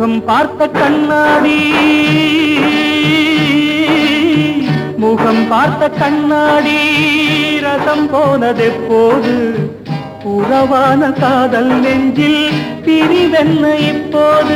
முகம் பார்த்த கண்ணாடி முகம் பார்த்த கண்ணாடி ரசம் போனதெப்போது உறவான காதல் நெஞ்சில் பிரிவென்ன இப்போது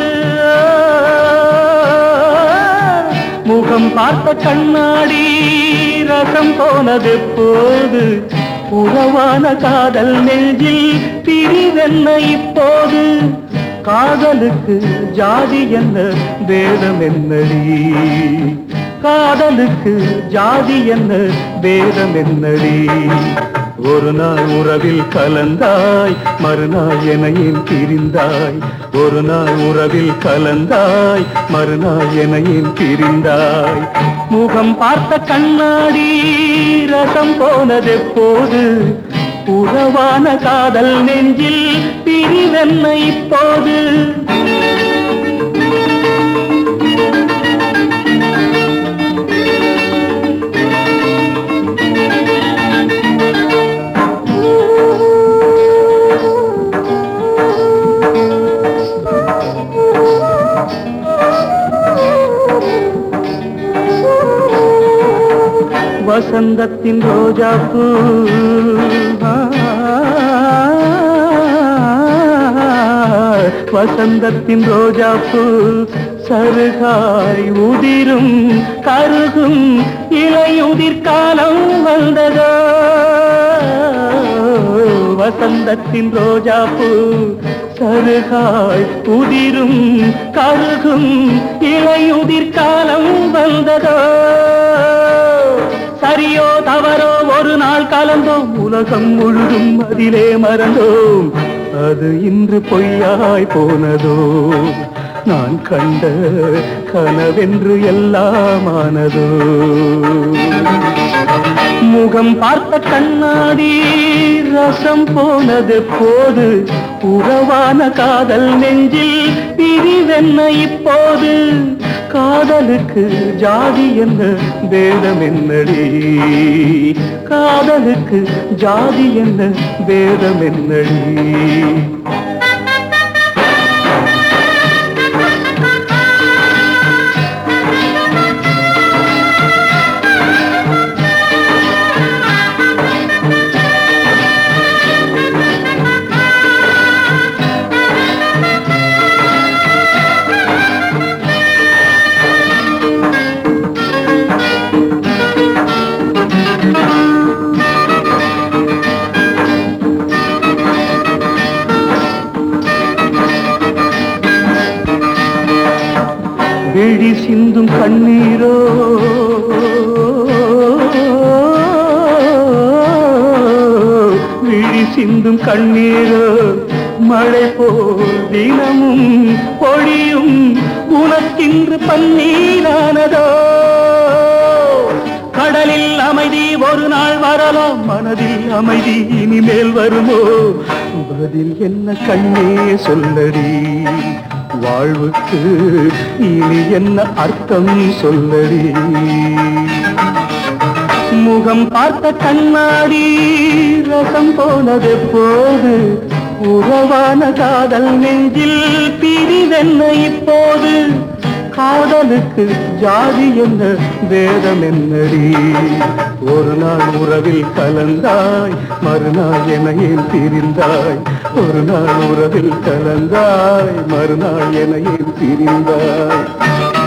முகம் பார்த்த கண்ணாடி ரசம் போனதெப்போது உறவான காதல் நெஞ்சில் பிரிவென்ன இப்போது காதலுக்கு ஜாதி என்ன வேதம் என்னடி காதலுக்கு ஜாதி என்ன வேதம் என்னடி ஒரு நாள் உறவில் கலந்தாய் மறுநாள் எனையில் பிரிந்தாய் ஒரு நாள் உறவில் கலந்தாய் மறுநாள் எனையில் பிரிந்தாய் முகம் பார்த்த கண்ணாடி ரசம் போனதெப்போது உறவான காதல் நெஞ்சில் பிரிவென்ன இப்போது வசந்தத்தின் ரோஜாப்பூ வசந்தத்தின் ரோஜாப்பூ சருகாய் உதிரும் கருகும் இலையுதிர் காலம் வந்ததோ வசந்தத்தின் ரோஜாப்பூ சருகாய் உதிரும் கருகும் இலையுதிர் காலம் வந்ததோ சரியோ தவறோ ஒரு நாள் கலந்தோம் உலகம் முழுதும் அதிலே மறந்தோம் அது இன்று பொய்யாய் போனதோ நான் கண்ட கனவென்று எல்லாமானதோ முகம் பார்த்த கண்ணாடி ரசம் போனது போது உறவான காதல் நெஞ்சில் பிரிவென்ன இப்போது காதலுக்கு ஜாதி என்ன வேதம் என்னடி காதலுக்கு ஜாதி என்ன வேதம் என்னடி விழி சிந்தும் கண்ணீரோ விழி சிந்தும் கண்ணீரோ மழை போல் தினமும் பொழியும் உனக்கின்று பன்னீரானதோ கடலில் அமைதி ஒரு நாள் வரலாம் மனதில் அமைதி இனிமேல் வருமோ பதில் என்ன கண்ணே சொல்லடி வாழ்வுக்கு இனி என்ன அர்த்தம் சொல்லடி முகம் பார்த்த கண்ணாடி ரசம் போனது போது உறவான காதல் நெஞ்சில் பிரிவென்ன இப்போது காதலுக்கு ஜாதி என்ன வேதம் என்னடி ஒரு நாள் உறவில் கலந்தாய் மறுநாள் எனையில் பிரிந்தாய் ஒரு நாள் உறவில் கலந்தாய் மறுநாள் எனையில் பிரிந்தாய்